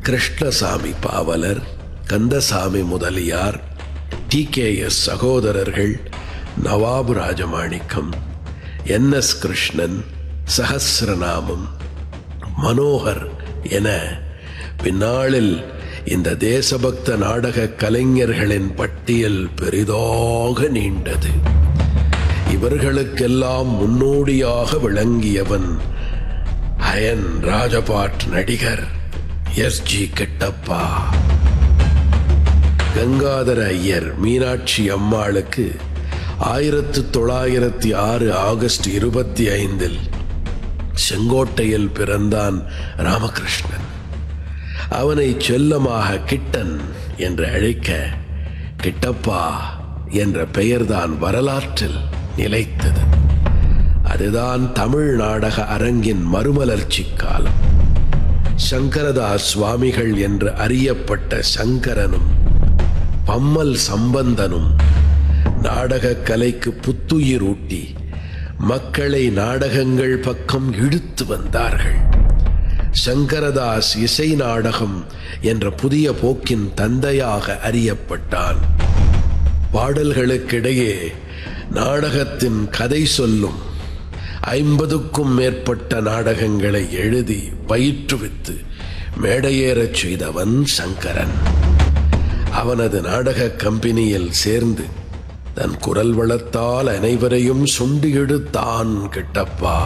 கிருஷ்ணசாமி பாவலர் Kandasamy Mudaliar T K S சகோதரர்கள் Nawab Rajamanickam N S Krishnan Sahasranamam Manohar என பின்னாளில் இந்த தேசபக்த நாடக கலைஞர்களின் பட்டியல் பெரிதாக நீண்டது இவர்களுக்கெல்லாம் முன்னோடியாக விளங்கியவன் அயன் ராஜபாட் நடிகர் எஸ் ஜி கிட்டப்பா கங்காதர ஐயர் மீனாட்சி அம்மாளுக்கு ஆயிரத்து தொள்ளாயிரத்தி ஆறு ஆகஸ்ட் இருபத்தி ஐந்தில் செங்கோட்டையில் பிறந்தான் ராமகிருஷ்ணன் அவனை செல்லமாக கிட்டன் என்று அழைக்க கிட்டப்பா என்ற பெயர்தான் வரலாற்றில் நிலைத்தது அதுதான் தமிழ் நாடக அரங்கின் மறுமலர்ச்சி காலம் சங்கரதாஸ் சுவாமிகள் என்று அறியப்பட்ட சங்கரனும் பம்மல் சம்பந்தனும் நாடகக் கலைக்கு புத்துயிர் ஊட்டி மக்களை நாடகங்கள் பக்கம் இழுத்து வந்தார்கள் சங்கரதாஸ் இசை நாடகம் என்ற புதிய போக்கின் தந்தையாக அறியப்பட்டான் பாடல்களுக்கிடையே நாடகத்தின் கதை சொல்லும் ஐம்பதுக்கும் மேற்பட்ட நாடகங்களை எழுதி பயிற்றுவித்து மேடையேறச் செய்தவன் சங்கரன் அவனது நாடக கம்பெனியில் சேர்ந்து தன் குரல் வளத்தால் அனைவரையும் சுண்டி எடுத்தான் கிட்டப்பா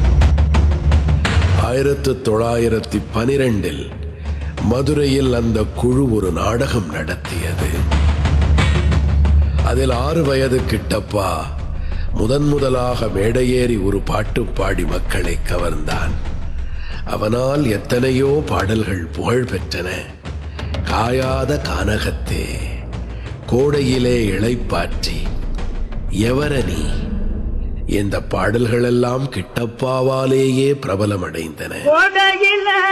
ஆயிரத்து தொள்ளாயிரத்தி பனிரெண்டில் மதுரையில் அந்த குழு ஒரு நாடகம் நடத்தியது அதில் ஆறு வயது கிட்டப்பா முதன் முதலாக மேடையேறி ஒரு பாட்டு பாடி மக்களை கவர்ந்தான் அவனால் எத்தனையோ பாடல்கள் புகழ் பெற்றன காயாத கானகத்தே கோடையிலே இளைப்பாற்றி எவரணி இந்த பாடல்களெல்லாம் கிட்டப்பாவாலேயே பிரபலமடைந்தன கோடையில